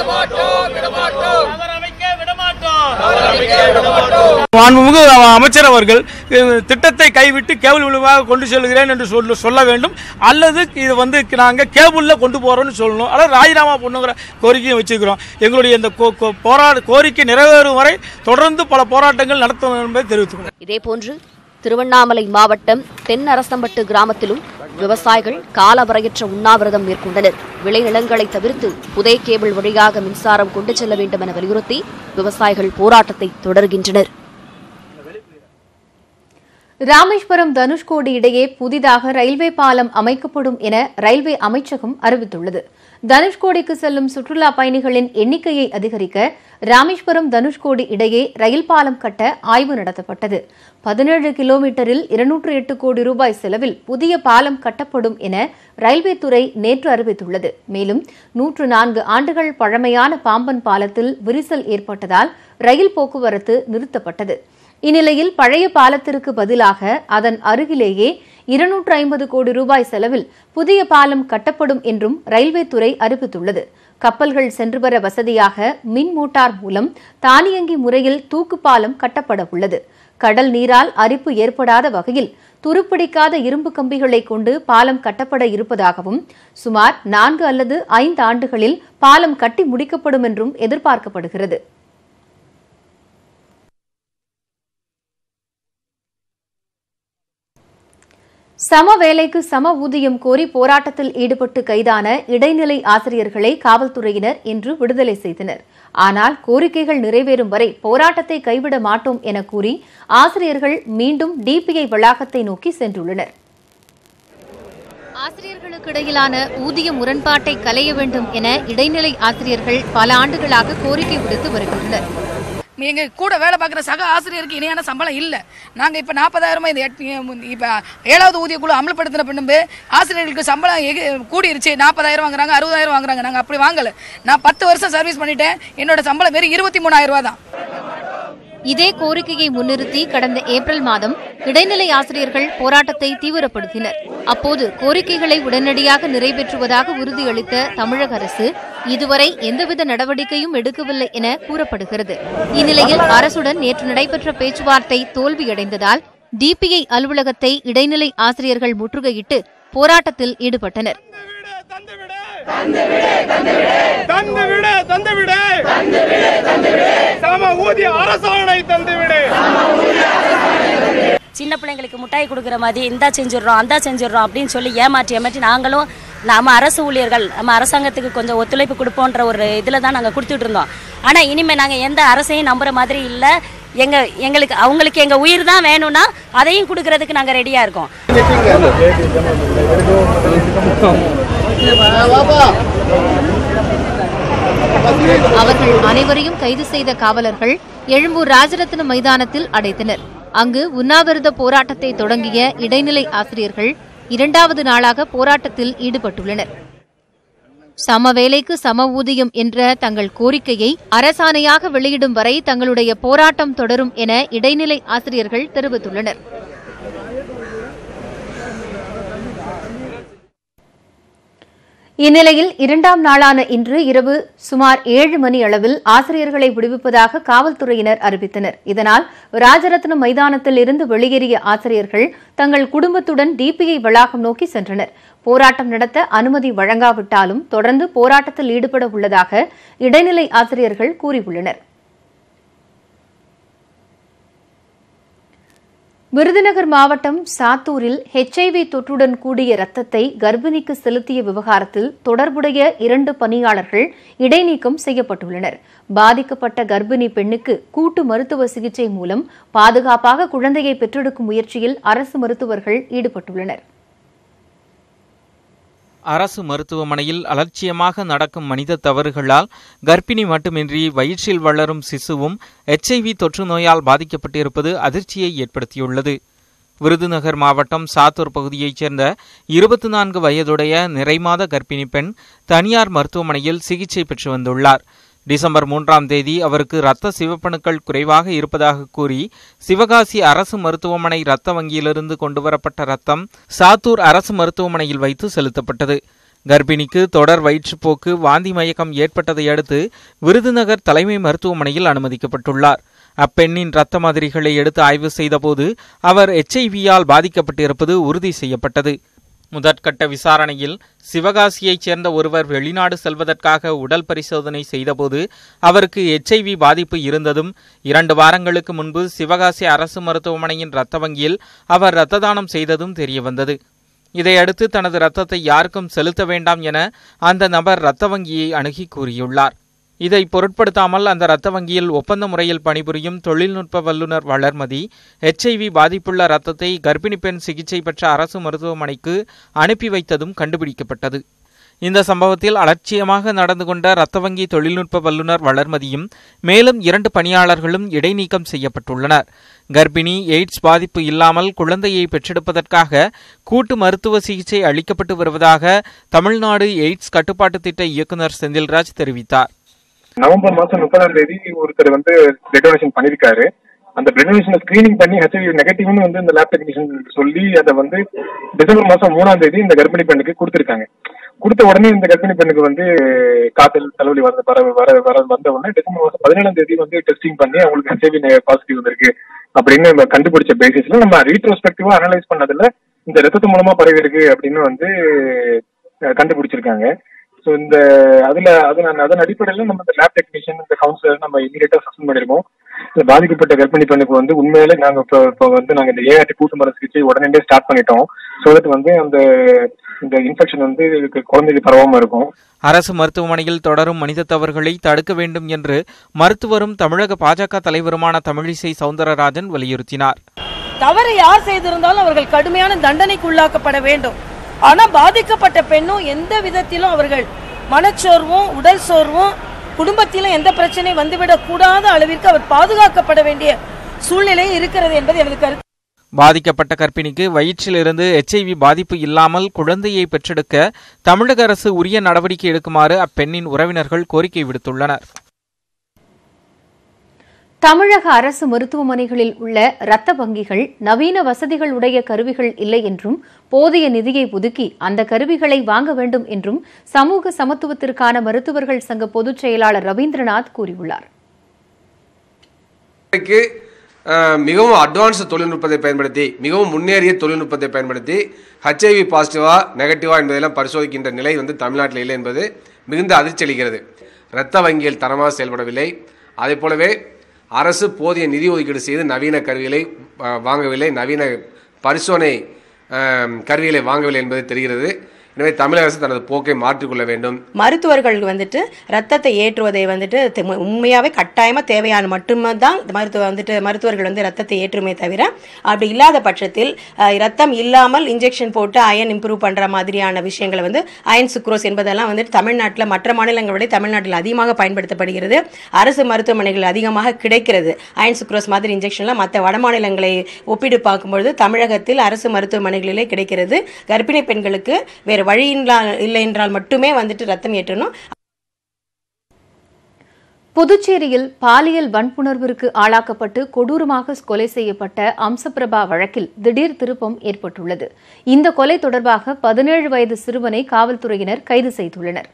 மாண்புமிகு அமைச்சர் அவர்கள் அஹ், திட்டத்தை கைவிட்டு கேபிள் விழுவாக கொண்டு செல்கிறேன் என்று சொல்ல சொல்ல வேண்டும் அல்லது இது வந்து நாங்கள் கேபிளில் கொண்டு போகிறோம்னு சொல்லணும் அல்லது ராஜினாமா பண்ணுங்கிற கோரிக்கையை வச்சிருக்கிறோம் எங்களுடைய இந்த கோ- கோ- போராட்ட கோரிக்கை நிறைவேறும் வரை தொடர்ந்து பல போராட்டங்கள் நடத்தும் என்பதை தெரிவித்துக்கிறோம் இதேபோன்று திருவண்ணாமலை மாவட்டம் தென் அரசம்பட்டு கிராமத்திலும் விவசாயிகள் காலவரையற்ற உண்ணாவிரதம் மேற்கொண்டனர் விளைநிலங்களை தவிர்த்து புதை கேபிள் வழியாக மின்சாரம் கொண்டு செல்ல வேண்டும் என வலியுறுத்தி விவசாயிகள் போராட்டத்தை தொடர்கின்றனர் ராமேஸ்வரம் தனுஷ்கோடி இடையே புதிதாக ரயில்வே பாலம் அமைக்கப்படும் என ரயில்வே அமைச்சகம் அறிவித்துள்ளது தனுஷ்கோடிக்கு செல்லும் சுற்றுலா பயணிகளின் எண்ணிக்கையை அதிகரிக்க ராமேஸ்வரம் தனுஷ்கோடி இடையே ரயில் பாலம் கட்ட ஆய்வு நடத்தப்பட்டது பதினேழு கிலோமீட்டரில் இருநூற்று எட்டு கோடி ரூபாய் செலவில் புதிய பாலம் கட்டப்படும் என ரயில்வே துறை நேற்று அறிவித்துள்ளது மேலும் நூற்று நான்கு ஆண்டுகள் பழமையான பாம்பன் பாலத்தில் விரிசல் ஏற்பட்டதால் ரயில் போக்குவரத்து நிறுத்தப்பட்டது இந்நிலையில் பழைய பாலத்திற்கு பதிலாக அதன் அருகிலேயே இருநூற்று ஐம்பது கோடி ரூபாய் செலவில் புதிய பாலம் கட்டப்படும் என்றும் ரயில்வே துறை அறிவித்துள்ளது கப்பல்கள் சென்று வர வசதியாக மின் மோட்டார் மூலம் தானியங்கி முறையில் தூக்கு பாலம் கட்டப்பட உள்ளது கடல் நீரால் அரிப்பு ஏற்படாத வகையில் துருப்பிடிக்காத இரும்பு கம்பிகளை கொண்டு பாலம் கட்டப்பட இருப்பதாகவும் சுமார் நான்கு அல்லது ஐந்து ஆண்டுகளில் பாலம் கட்டி முடிக்கப்படும் என்றும் எதிர்பார்க்கப்படுகிறது சம வேலைக்கு சம ஊதியம் கோரி போராட்டத்தில் ஈடுபட்டு கைதான இடைநிலை ஆசிரியர்களை காவல்துறையினர் இன்று விடுதலை செய்தனர் ஆனால் கோரிக்கைகள் நிறைவேறும் வரை போராட்டத்தை கைவிட மாட்டோம் என கூறி ஆசிரியர்கள் மீண்டும் டிபிஐ வளாகத்தை நோக்கி சென்றுள்ளனர் ஆசிரியர்களுக்கு இடையிலான ஊதிய முரண்பாட்டை களைய வேண்டும் என இடைநிலை ஆசிரியர்கள் பல ஆண்டுகளாக கோரிக்கை விடுத்து வருகின்றனர் எங்க கூட வேலை பார்க்குற சக ஆசிரியருக்கு இணையான சம்பளம் இல்லை நாங்கள் இப்போ நாற்பதாயிரமா இந்த எட்டு இப்போ ஏழாவது ஊதிய குழு அமல்படுத்தின பின்பு ஆசிரியர்களுக்கு சம்பளம் எகு கூடிருச்சு நாற்பதாயிரம் வாங்குறாங்க அறுபதாயிரம் வாங்குறாங்க நாங்கள் அப்படி வாங்கலை நான் பத்து வருஷம் சர்வீஸ் பண்ணிட்டேன் என்னோட சம்பளம் வெறும் இருபத்தி மூணாயிரம் ரூபா தான் இதே கோரிக்கையை முன்னிறுத்தி கடந்த ஏப்ரல் மாதம் இடைநிலை ஆசிரியர்கள் போராட்டத்தை தீவிரப்படுத்தினர் அப்போது கோரிக்கைகளை உடனடியாக நிறைவேற்றுவதாக உறுதியளித்த தமிழக அரசு இதுவரை எந்தவித நடவடிக்கையும் எடுக்கவில்லை என கூறப்படுகிறது இந்நிலையில் அரசுடன் நேற்று நடைபெற்ற பேச்சுவார்த்தை தோல்வியடைந்ததால் டிபிஐ அலுவலகத்தை இடைநிலை ஆசிரியர்கள் முற்றுகையிட்டு போராட்டத்தில் ஈடுபட்டனர் தந்து விடு தந்து விடு சம ஊதிய அரசாணை தந்து விடு சின்ன பிள்ளைங்களுக்கு முட்டாய் கொடுக்குற மாதிரி இந்தா செஞ்சிடுறோம் அந்தா செஞ்சிடுறோம் அப்படின்னு சொல்லி ஏமாற்றி ஏமாற்றி நாங்களும் நம்ம அரசு ஊழியர்கள் நம்ம அரசாங்கத்துக்கு கொஞ்சம் ஒத்துழைப்பு கொடுப்போன்ற ஒரு இதில் தான் நாங்கள் கொடுத்துட்டு இருந்தோம் ஆனால் இனிமேல் நாங்கள் எந்த அரசையும் நம்புற மாதிரி இல்லை எங்க எங்களுக்கு அவங்களுக்கு எங்கள் உயிர் தான் வேணும்னா அதையும் கொடுக்கறதுக்கு நாங்கள் ரெடியாக இருக்கோம் அவர்கள் அனைவரையும் கைது செய்த காவலர்கள் எழும்பூர் ராஜரத்ன மைதானத்தில் அடைத்தனர் அங்கு உண்ணாவிரத போராட்டத்தை தொடங்கிய இடைநிலை ஆசிரியர்கள் இரண்டாவது நாளாக போராட்டத்தில் ஈடுபட்டுள்ளனர் சம வேலைக்கு சம ஊதியம் என்ற தங்கள் கோரிக்கையை அரசாணையாக வெளியிடும் வரை தங்களுடைய போராட்டம் தொடரும் என இடைநிலை ஆசிரியர்கள் தெரிவித்துள்ளனர் இந்நிலையில் இரண்டாம் நாளான இன்று இரவு சுமார் ஏழு மணி அளவில் ஆசிரியர்களை விடுவிப்பதாக காவல்துறையினர் அறிவித்தனர் இதனால் ராஜரத்னம் மைதானத்தில் இருந்து வெளியேறிய ஆசிரியர்கள் தங்கள் குடும்பத்துடன் டிபிஐ வளாகம் நோக்கி சென்றனர் போராட்டம் நடத்த அனுமதி வழங்காவிட்டாலும் தொடர்ந்து போராட்டத்தில் ஈடுபட உள்ளதாக இடைநிலை ஆசிரியர்கள் கூறியுள்ளனர் விருதுநகர் மாவட்டம் சாத்தூரில் ஹெச்ஐவி தொற்றுடன் கூடிய ரத்தத்தை கர்ப்பிணிக்கு செலுத்திய விவகாரத்தில் தொடர்புடைய இரண்டு பணியாளர்கள் இடைநீக்கம் செய்யப்பட்டுள்ளனர் பாதிக்கப்பட்ட கர்ப்பிணி பெண்ணுக்கு கூட்டு மருத்துவ சிகிச்சை மூலம் பாதுகாப்பாக குழந்தையை பெற்றெடுக்கும் முயற்சியில் அரசு மருத்துவர்கள் ஈடுபட்டுள்ளனர் அரசு மருத்துவமனையில் அலட்சியமாக நடக்கும் மனித தவறுகளால் கர்ப்பிணி மட்டுமின்றி வயிற்றில் வளரும் சிசுவும் எச்ஐவி தொற்று நோயால் பாதிக்கப்பட்டிருப்பது அதிர்ச்சியை ஏற்படுத்தியுள்ளது விருதுநகர் மாவட்டம் சாத்தூர் பகுதியைச் சேர்ந்த இருபத்தி நான்கு வயதுடைய நிறைமாத கர்ப்பிணி பெண் தனியார் மருத்துவமனையில் சிகிச்சை பெற்று வந்துள்ளார் டிசம்பர் மூன்றாம் தேதி அவருக்கு இரத்த சிவப்பணுக்கள் குறைவாக இருப்பதாக கூறி சிவகாசி அரசு மருத்துவமனை இரத்த வங்கியிலிருந்து கொண்டுவரப்பட்ட ரத்தம் சாத்தூர் அரசு மருத்துவமனையில் வைத்து செலுத்தப்பட்டது கர்ப்பிணிக்கு தொடர் வயிற்றுப்போக்கு வாந்தி மயக்கம் ஏற்பட்டதை அடுத்து விருதுநகர் தலைமை மருத்துவமனையில் அனுமதிக்கப்பட்டுள்ளார் அப்பெண்ணின் இரத்த மாதிரிகளை எடுத்து ஆய்வு செய்தபோது அவர் எச்ஐவியால் பாதிக்கப்பட்டிருப்பது உறுதி செய்யப்பட்டது முதற்கட்ட விசாரணையில் சிவகாசியைச் சேர்ந்த ஒருவர் வெளிநாடு செல்வதற்காக உடல் பரிசோதனை செய்தபோது அவருக்கு எச்ஐவி பாதிப்பு இருந்ததும் இரண்டு வாரங்களுக்கு முன்பு சிவகாசி அரசு மருத்துவமனையின் இரத்த வங்கியில் அவர் இரத்த தானம் செய்ததும் தெரியவந்தது இதையடுத்து தனது இரத்தத்தை யாருக்கும் செலுத்த வேண்டாம் என அந்த நபர் இரத்த வங்கியை அணுகி கூறியுள்ளார் இதை பொருட்படுத்தாமல் அந்த இரத்த வங்கியில் ஒப்பந்த முறையில் பணிபுரியும் தொழில்நுட்ப வல்லுநர் வளர்மதி எச்ஐவி பாதிப்புள்ள இரத்தத்தை கர்ப்பிணி பெண் சிகிச்சை பெற்ற அரசு மருத்துவமனைக்கு அனுப்பி வைத்ததும் கண்டுபிடிக்கப்பட்டது இந்த சம்பவத்தில் அலட்சியமாக நடந்து கொண்ட இரத்த வங்கி தொழில்நுட்ப வல்லுநர் வளர்மதியும் மேலும் இரண்டு பணியாளர்களும் இடைநீக்கம் செய்யப்பட்டுள்ளனர் கர்ப்பிணி எய்ட்ஸ் பாதிப்பு இல்லாமல் குழந்தையை பெற்றெடுப்பதற்காக கூட்டு மருத்துவ சிகிச்சை அளிக்கப்பட்டு வருவதாக தமிழ்நாடு எய்ட்ஸ் கட்டுப்பாட்டு திட்ட இயக்குநர் செந்தில்ராஜ் தெரிவித்தார் நவம்பர் மாசம் முப்பதாம் தேதி ஒருத்தர் வந்து பிளட் டொனேஷன் பண்ணிருக்காரு அந்த பிளட் டொனேஷன் ஸ்கிரீனிங் பண்ணி ஹெச்ஐவி நெகட்டிவ்னு வந்து இந்த லேப் டெக்னீஷியன் சொல்லி அதை வந்து டிசம்பர் மாசம் மூணாம் தேதி இந்த கர்ப்பிணி பெண்ணுக்கு கொடுத்துருக்காங்க கொடுத்த உடனே இந்த கர்ப்பிணி பெண்ணுக்கு வந்து காய்ச்சல் தலைவலி வர வர வர வர வந்த உடனே டிசம்பர் மாசம் பதினேழாம் தேதி வந்து டெஸ்டிங் பண்ணி அவங்களுக்கு ஹெச்ஐவி பாசிட்டிவ் வந்திருக்கு அப்படின்னு நம்ம கண்டுபிடிச்ச பேசிஸ்ல நம்ம ரீட்ரோஸ்பெக்டிவா அனலைஸ் பண்ணதுல இந்த ரத்தத்து மூலமா பரவி இருக்கு அப்படின்னு வந்து அஹ், கண்டுபிடிச்சிருக்காங்க ஸோ இந்த அதுல அதன் அதன் அடிப்படையில் நம்ம இந்த லேப் டெக்னீஷியன் இந்த கவுன்சிலர் நம்ம இமீடியட்டா சஸ்பெண்ட் பண்ணிருக்கோம் இந்த பாதிக்கப்பட்ட கர்ப்பிணி பெண்ணுக்கு வந்து உண்மையிலே நாங்க இப்போ இப்போ வந்து நாங்க இந்த ஏஆர்டி கூட்டு மர சிகிச்சை உடனே ஸ்டார்ட் பண்ணிட்டோம் ஸோ தட் வந்து அந்த இந்த இன்ஃபெக்ஷன் வந்து இதுக்கு குழந்தைக்கு பரவாம இருக்கும் அரசு மருத்துவமனையில் தொடரும் மனித தவறுகளை தடுக்க வேண்டும் என்று மருத்துவரும் தமிழக பாஜக தலைவருமான தமிழிசை சவுந்தரராஜன் வலியுறுத்தினார் தவறு யார் செய்திருந்தாலும் அவர்கள் கடுமையான தண்டனைக்கு உள்ளாக்கப்பட வேண்டும் ஆனா பாதிக்கப்பட்ட பெண்ணும் எந்த விதத்திலும் அவர்கள் மனச்சோர்வும் உடல் சோர்வும் குடும்பத்திலும் எந்த பிரச்சனையும் வந்துவிடக் கூடாத அளவிற்கு அவர் பாதுகாக்கப்பட வேண்டிய சூழ்நிலை இருக்கிறது என்பது எனது கருத்து பாதிக்கப்பட்ட கர்ப்பிணிக்கு வயிற்றிலிருந்து எச்ஐவி பாதிப்பு இல்லாமல் குழந்தையை பெற்றெடுக்க தமிழக அரசு உரிய நடவடிக்கை எடுக்குமாறு அப்பெண்ணின் உறவினர்கள் கோரிக்கை விடுத்துள்ளனர் தமிழக அரசு மருத்துவமனைகளில் உள்ள இரத்த வங்கிகள் நவீன வசதிகள் உடைய கருவிகள் இல்லை என்றும் போதிய நிதியை ஒதுக்கி அந்த கருவிகளை வாங்க வேண்டும் என்றும் சமூக சமத்துவத்திற்கான மருத்துவர்கள் சங்க பொதுச் செயலாளர் ரவீந்திரநாத் கூறியுள்ளார் இன்றைக்கு அஹ், மிகவும் அட்வான்ஸ் தொழில்நுட்பத்தை பயன்படுத்தி மிகவும் முன்னேறிய தொழில்நுட்பத்தை பயன்படுத்தி ஹெச்ஐவி பாசிட்டிவா நெகட்டிவா என்பதெல்லாம் பரிசோதிக்கின்ற நிலை வந்து தமிழ்நாட்டில் இல்லை என்பது மிகுந்த அதிர்ச்சி அளிக்கிறது இரத்த வங்கிகள் தரமாக செயல்படவில்லை அதே போலவே அரசு போதிய நிதி ஒதுக்கீடு செய்து நவீன கருவிகளை அஹ், வாங்கவில்லை நவீன பரிசோதனை அஹ், கருவிகளை வாங்கவில்லை என்பது தெரிகிறது எனவே தமிழக அரசு தனது போக்கை மாற்றிக்கொள்ள வேண்டும் மருத்துவர்கள் வந்துட்டு ரத்தத்தை ஏற்றுவதை வந்துட்டு தெ- உண்மையாவே கட்டாயமா தேவையான மட்டுமே தான் மருத்துவ வந்துட்டு மருத்துவர்கள் வந்து ரத்தத்தை ஏற்றுமே தவிர அப்படி இல்லாத பட்சத்தில் அஹ், ரத்தம் இல்லாமல் இன்ஜெக்ஷன் போட்டு அயன் இம்ப்ரூவ் பண்ற மாதிரியான விஷயங்களை வந்து அயன் சுக்ரோஸ் என்பதெல்லாம் வந்துட்டு தமிழ்நாட்டில் மற்ற மாநிலங்களை விட தமிழ்நாட்டில் அதிகமாக பயன்படுத்தப்படுகிறது அரசு மருத்துவமனைகள் அதிகமாக கிடைக்கிறது அயன் சுக்ரோஸ் மாதிரி இன்ஜெக்ஷன்லாம் மற்ற வட மாநிலங்களை ஒப்பிட்டு பார்க்கும்பொழுது தமிழகத்தில் அரசு மருத்துவமனைகளிலே கிடைக்கிறது கர்ப்பிணி பெண்களுக்கு வேறு வழி இல்லா- இல்லை என்றால் மட்டுமே வந்துட்டு ரத்தம் ஏற்றணும் புதுச்சேரியில் பாலியல் வன்புணர்விற்கு ஆளாக்கப்பட்டு கொடூரமாக கொலை செய்யப்பட்ட அம்சப்பிரபா வழக்கில் திடீர் திருப்பம் ஏற்பட்டுள்ளது இந்த கொலை தொடர்பாக பதினேழு வயது சிறுவனை காவல்துறையினர் கைது செய்துள்ளனர்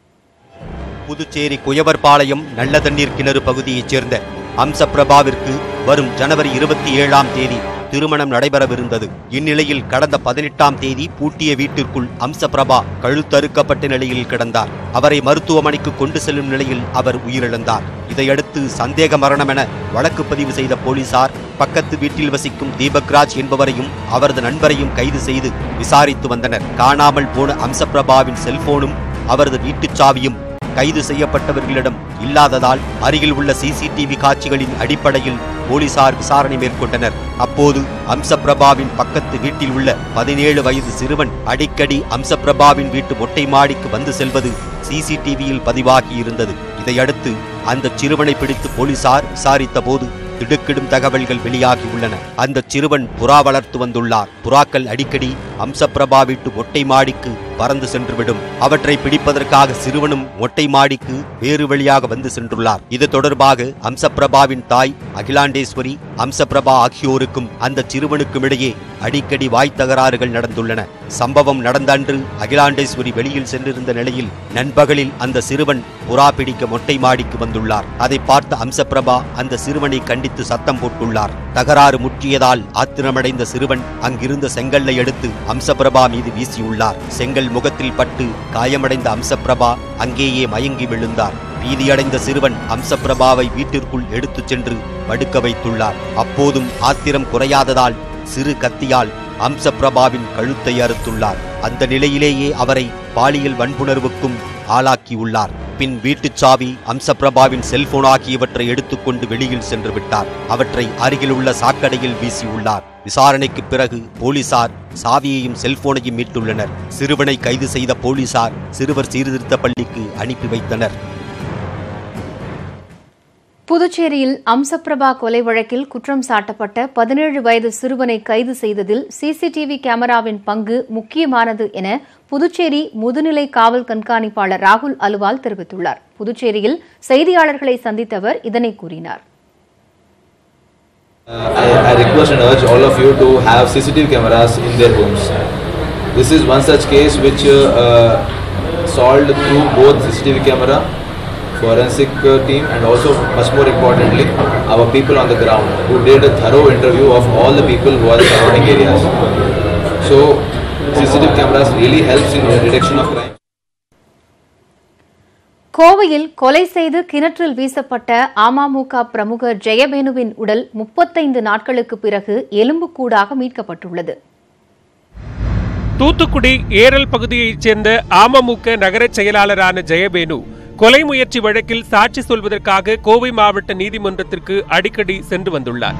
புதுச்சேரி குயவர்பாளையம் நல்ல தண்ணீர் கிணறு பகுதியைச் சேர்ந்த அம்சப்பிரபாவிற்கு வரும் ஜனவரி இருபத்தி ஏழாம் தேதி திருமணம் நடைபெறவிருந்தது இந்நிலையில் கடந்த பதினெட்டாம் தேதி பூட்டிய வீட்டிற்குள் அம்சப்பிரபா கழுத்தறுக்கப்பட்ட நிலையில் கிடந்தார் அவரை மருத்துவமனைக்கு கொண்டு செல்லும் நிலையில் அவர் உயிரிழந்தார் இதையடுத்து சந்தேக மரணம் என வழக்கு பதிவு செய்த போலீசார் பக்கத்து வீட்டில் வசிக்கும் தீபக்ராஜ் என்பவரையும் அவரது நண்பரையும் கைது செய்து விசாரித்து வந்தனர் காணாமல் போன அம்சப்பிரபாவின் செல்போனும் அவரது வீட்டுச் சாவியும் கைது செய்யப்பட்டவர்களிடம் இல்லாததால் அருகில் உள்ள சிசிடிவி காட்சிகளின் அடிப்படையில் போலீசார் விசாரணை மேற்கொண்டனர் அப்போது அம்சப்பிரபாவின் பக்கத்து வீட்டில் உள்ள பதினேழு வயது சிறுவன் அடிக்கடி அம்சப்பிரபாவின் வீட்டு மொட்டை மாடிக்கு வந்து செல்வது சிசிடிவியில் பதிவாகி இருந்தது இதையடுத்து அந்த சிறுவனை பிடித்து போலீசார் விசாரித்த போது திடுக்கிடும் தகவல்கள் வெளியாகியுள்ளன அந்த சிறுவன் புறா வளர்த்து வந்துள்ளார் புறாக்கள் அடிக்கடி அம்சப்பிரபா வீட்டு மொட்டை மாடிக்கு பறந்து சென்றுவிடும் அவற்றை பிடிப்பதற்காக சிறுவனும் மொட்டை மாடிக்கு வேறு வழியாக வந்து சென்றுள்ளார் இது தொடர்பாக அம்சப்பிரபாவின் தாய் அகிலாண்டேஸ்வரி அம்சப்பிரபா ஆகியோருக்கும் அந்த சிறுவனுக்கும் இடையே அடிக்கடி வாய் தகராறுகள் நடந்துள்ளன சம்பவம் நடந்த அன்று அகிலாண்டேஸ்வரி வெளியில் சென்றிருந்த நிலையில் நண்பகலில் அந்த சிறுவன் புறா பிடிக்க மொட்டை மாடிக்கு வந்துள்ளார் அதை பார்த்த அம்சப்பிரபா அந்த சிறுவனை கண்டித்து சத்தம் போட்டுள்ளார் தகராறு முற்றியதால் ஆத்திரமடைந்த சிறுவன் அங்கிருந்த செங்கல்லை எடுத்து அம்சப்பிரபா மீது வீசியுள்ளார் செங்கல் முகத்தில் பட்டு காயமடைந்த அம்சப்பிரபா அங்கேயே மயங்கி விழுந்தார் பீதியடைந்த சிறுவன் அம்சப்பிரபாவை வீட்டிற்குள் எடுத்துச் சென்று படுக்க வைத்துள்ளார் அப்போதும் ஆத்திரம் குறையாததால் சிறு கத்தியால் அம்சப்பிரபாவின் கழுத்தை அறுத்துள்ளார் அந்த நிலையிலேயே அவரை பாலியல் வன்புணர்வுக்கும் ஆளாக்கியுள்ளார் பின் வீட்டுச் சாவி அம்சப்பிரபாவின் செல்போன் ஆகியவற்றை எடுத்துக்கொண்டு வெளியில் சென்று விட்டார் அவற்றை அருகில் உள்ள சாக்கடையில் வீசியுள்ளார் விசாரணைக்கு பிறகு போலீசார் சாவியையும் செல்போனையும் மீட்டுள்ளனர் சிறுவனை கைது செய்த போலீசார் சிறுவர் சீர்திருத்த பள்ளிக்கு அனுப்பி வைத்தனர் புதுச்சேரியில் அம்சப்பிரபா கொலை வழக்கில் குற்றம் சாட்டப்பட்ட பதினேழு வயது சிறுவனை கைது செய்ததில் சிசிடிவி கேமராவின் பங்கு முக்கியமானது என புதுச்சேரி முதுநிலை காவல் கண்காணிப்பாளர் ராகுல் அலுவால் தெரிவித்துள்ளார் புதுச்சேரியில் செய்தியாளர்களை சந்தித்த அவர் இதனை கூறினார் I, I request and urge all of you to have CCTV cameras in their homes. This is one such case which uh, uh, solved through both CCTV camera, forensic uh, team, and also much more importantly, our people on the ground who did a thorough interview of all the people who are in surrounding areas. So, CCTV cameras really helps in the detection of crime. கோவையில் கொலை செய்து கிணற்றில் வீசப்பட்ட அமமுக பிரமுகர் ஜெயவேணுவின் உடல் முப்பத்தைந்து நாட்களுக்கு பிறகு எலும்புக்கூடாக மீட்கப்பட்டுள்ளது தூத்துக்குடி ஏரல் பகுதியைச் சேர்ந்த அமமுக நகரச் செயலாளரான ஜெயபேனு கொலை முயற்சி வழக்கில் சாட்சி சொல்வதற்காக கோவை மாவட்ட நீதிமன்றத்திற்கு அடிக்கடி சென்று வந்துள்ளார்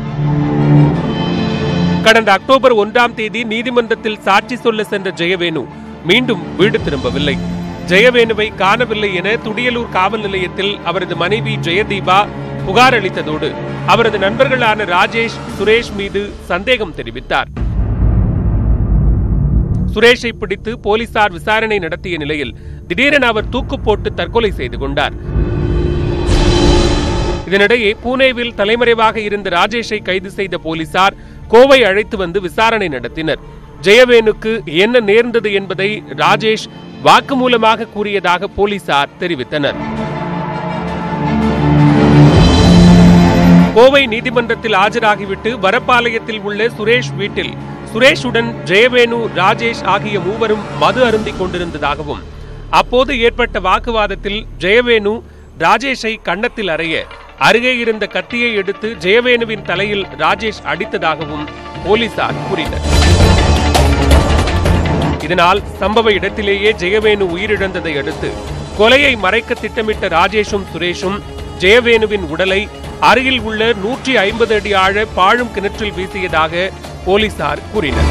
கடந்த அக்டோபர் ஒன்றாம் தேதி நீதிமன்றத்தில் சாட்சி சொல்ல சென்ற ஜெயவேணு மீண்டும் வீடு திரும்பவில்லை ஜெயவேணுவை காணவில்லை என துடியலூர் காவல் நிலையத்தில் அவரது மனைவி ஜெயதீபா புகார் அளித்ததோடு அவரது நண்பர்களான ராஜேஷ் சுரேஷ் மீது சந்தேகம் தெரிவித்தார் சுரேஷை பிடித்து போலீசார் விசாரணை நடத்திய நிலையில் திடீரென அவர் தூக்கு போட்டு தற்கொலை செய்து கொண்டார் இதனிடையே பூனேவில் தலைமறைவாக இருந்த ராஜேஷை கைது செய்த போலீசார் கோவை அழைத்து வந்து விசாரணை நடத்தினர் ஜெயவேனுக்கு என்ன நேர்ந்தது என்பதை ராஜேஷ் வாக்குமூலமாக கூறியதாக போலீசார் தெரிவித்தனர் கோவை நீதிமன்றத்தில் ஆஜராகிவிட்டு வரப்பாளையத்தில் உள்ள சுரேஷ் வீட்டில் சுரேஷுடன் ஜெயவேணு ராஜேஷ் ஆகிய மூவரும் மது அருந்திக் கொண்டிருந்ததாகவும் அப்போது ஏற்பட்ட வாக்குவாதத்தில் ஜெயவேணு ராஜேஷை கன்னத்தில் அறைய அருகே இருந்த கத்தியை எடுத்து ஜெயவேணுவின் தலையில் ராஜேஷ் அடித்ததாகவும் போலீசார் கூறினர் இதனால் சம்பவ இடத்திலேயே ஜெயவேணு உயிரிழந்ததை அடுத்து கொலையை மறைக்க திட்டமிட்ட ராஜேஷும் சுரேஷும் ஜெயவேணுவின் உடலை அருகில் உள்ள நூற்றி ஐம்பது அடி ஆழ பாழும் கிணற்றில் வீசியதாக போலீசார் கூறினர்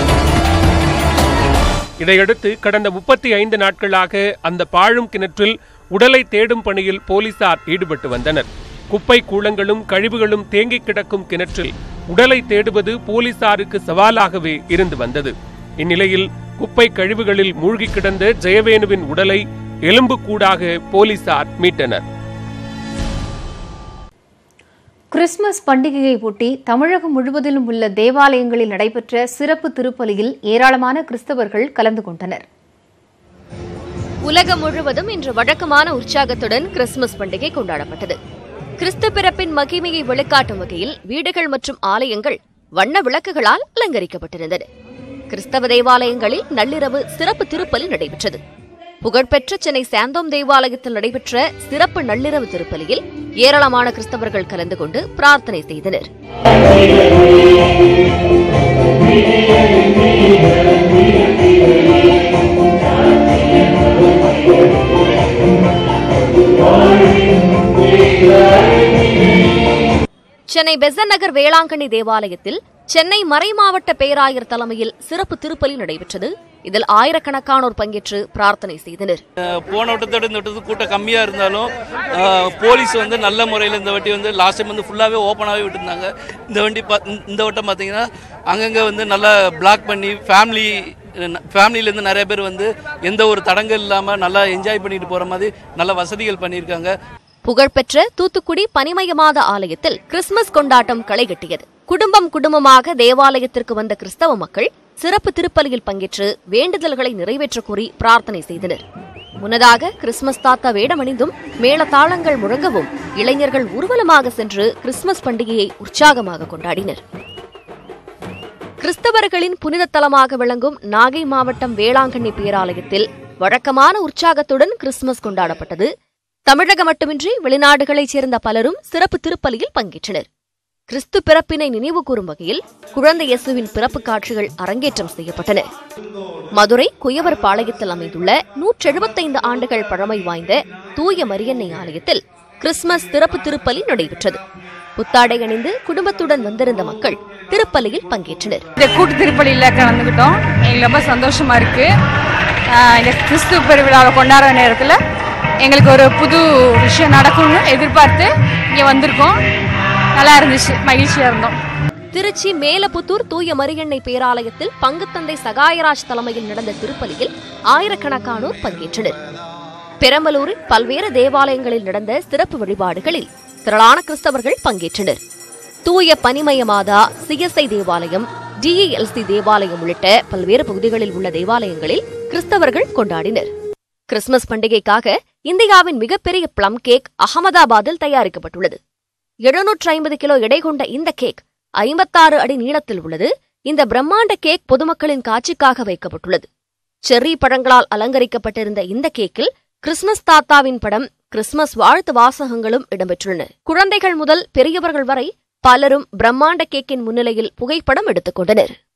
இதையடுத்து கடந்த முப்பத்தி ஐந்து நாட்களாக அந்த பாழும் கிணற்றில் உடலை தேடும் பணியில் போலீசார் ஈடுபட்டு வந்தனர் குப்பை கூளங்களும் கழிவுகளும் தேங்கிக் கிடக்கும் கிணற்றில் உடலை தேடுவது போலீசாருக்கு சவாலாகவே இருந்து வந்தது இந்நிலையில் குப்பை கழிவுகளில் மூழ்கி கிடந்த ஜெயவேணுவின் உடலை எலும்புக்கூடாக போலீசார் மீட்டனர் கிறிஸ்துமஸ் பண்டிகையை ஒட்டி தமிழகம் முழுவதிலும் உள்ள தேவாலயங்களில் நடைபெற்ற சிறப்பு திருப்பலியில் ஏராளமான கிறிஸ்தவர்கள் கலந்து கொண்டனர் உலகம் முழுவதும் இன்று வழக்கமான உற்சாகத்துடன் கிறிஸ்துமஸ் பண்டிகை கொண்டாடப்பட்டது கிறிஸ்து பிறப்பின் மகிமையை வெளிக்காட்டும் வகையில் வீடுகள் மற்றும் ஆலயங்கள் வண்ண விளக்குகளால் அலங்கரிக்கப்பட்டிருந்தன கிறிஸ்தவ தேவாலயங்களில் நள்ளிரவு சிறப்பு திருப்பலி நடைபெற்றது புகழ்பெற்ற சென்னை சாந்தோம் தேவாலயத்தில் நடைபெற்ற சிறப்பு நள்ளிரவு திருப்பலியில் ஏராளமான கிறிஸ்தவர்கள் கலந்து கொண்டு பிரார்த்தனை செய்தனர் சென்னை பெசன் நகர் வேளாங்கண்ணி தேவாலயத்தில் சென்னை மறைமாவட்ட பேராயர் தலைமையில் சிறப்பு திருப்பலி நடைபெற்றது இதில் ஆயிரக்கணக்கானோர் பங்கேற்று பிரார்த்தனை செய்தனர் போன வட்டத்தோட இந்த வட்டத்து கூட்டம் கம்மியாக இருந்தாலும் அஹ், போலீஸ் வந்து நல்ல முறையில் இந்த வட்டி வந்து லாஸ்ட் டைம் வந்து ஃபுல்லாகவே ஓப்பனாகவே விட்டுருந்தாங்க இந்த வண்டி பா இந்த வட்டம் பார்த்தீங்கன்னா அங்கங்கே வந்து நல்லா பிளாக் பண்ணி ஃபேமிலி ஃபேமிலியிலேருந்து நிறைய பேர் வந்து எந்த ஒரு தடங்கல் இல்லாமல் நல்லா என்ஜாய் பண்ணிட்டு போகிற மாதிரி நல்ல வசதிகள் பண்ணியிருக்காங்க புகழ்பெற்ற தூத்துக்குடி பனிமயமாத ஆலயத்தில் கிறிஸ்துமஸ் கொண்டாட்டம் களைகட்டியது குடும்பம் குடும்பமாக தேவாலயத்திற்கு வந்த கிறிஸ்தவ மக்கள் சிறப்பு திருப்பலியில் பங்கேற்று வேண்டுதல்களை நிறைவேற்ற கோரி பிரார்த்தனை செய்தனர் முன்னதாக கிறிஸ்துமஸ் தாத்தா வேடமணிந்தும் மேளதாளங்கள் முழங்கவும் இளைஞர்கள் ஊர்வலமாக சென்று கிறிஸ்துமஸ் பண்டிகையை உற்சாகமாக கொண்டாடினர் கிறிஸ்தவர்களின் புனித தலமாக விளங்கும் நாகை மாவட்டம் வேளாங்கண்ணி பேராலயத்தில் வழக்கமான உற்சாகத்துடன் கிறிஸ்துமஸ் கொண்டாடப்பட்டது தமிழகம் மட்டுமின்றி வெளிநாடுகளைச் சேர்ந்த பலரும் சிறப்பு திருப்பலியில் பங்கேற்றனர் கிறிஸ்து பிறப்பினை நினைவு கூறும் வகையில் குழந்தை இயேசுவின் பிறப்பு காட்சிகள் அரங்கேற்றம் செய்யப்பட்டன மதுரை குயவர் பாளையத்தில் அமைந்துள்ள நூற்றெழுபத்தைந்து ஆண்டுகள் பழமை வாய்ந்த தூய மரியன்னை ஆலயத்தில் கிறிஸ்துமஸ் சிறப்பு திருப்பலி நடைபெற்றது புத்தாடை அணிந்து குடும்பத்துடன் வந்திருந்த மக்கள் திருப்பலியில் பங்கேற்றனர் இந்த கூட்டு திருப்பலியில் கலந்துக்கிட்டோம் எங்களுக்கு ரொம்ப சந்தோஷமா இருக்கு ஆஹ் இந்த கிறிஸ்து பெருவிழாவை கொண்டாடுற நேரத்தில் எங்களுக்கு ஒரு புது விஷயம் நடக்கும்னு எதிர்பார்த்து இங்கே வந்திருக்கோம் நல்லா இருந்துச்சு மகிழ்ச்சியாக இருந்தோம் திருச்சி மேலப்புத்தூர் தூய மரியன்னை பேராலயத்தில் பங்குத்தந்தை சகாயராஜ் தலைமையில் நடந்த திருப்பலியில் ஆயிரக்கணக்கானோர் பங்கேற்றனர் பெரம்பலூரில் பல்வேறு தேவாலயங்களில் நடந்த சிறப்பு வழிபாடுகளில் திரளான கிறிஸ்தவர்கள் பங்கேற்றனர் தூய பனிமய மாதா சிஎஸ்ஐ தேவாலயம் டிஇஎல்சி தேவாலயம் உள்ளிட்ட பல்வேறு பகுதிகளில் உள்ள தேவாலயங்களில் கிறிஸ்தவர்கள் கொண்டாடினர் கிறிஸ்துமஸ் பண்டிகைக்காக இந்தியாவின் மிகப்பெரிய பிளம் கேக் அகமதாபாத்தில் தயாரிக்கப்பட்டுள்ளது எழுநூற்று ஐம்பது கிலோ எடை கொண்ட இந்த கேக் ஐம்பத்தாறு அடி நீளத்தில் உள்ளது இந்த பிரம்மாண்ட கேக் பொதுமக்களின் காட்சிக்காக வைக்கப்பட்டுள்ளது செர்ரி பழங்களால் அலங்கரிக்கப்பட்டிருந்த இந்த கேக்கில் கிறிஸ்துமஸ் தாத்தாவின் படம் கிறிஸ்துமஸ் வாழ்த்து வாசகங்களும் இடம்பெற்றுள்ளன குழந்தைகள் முதல் பெரியவர்கள் வரை பலரும் பிரம்மாண்ட கேக்கின் முன்னிலையில் புகைப்படம் எடுத்துக் கொண்டனர்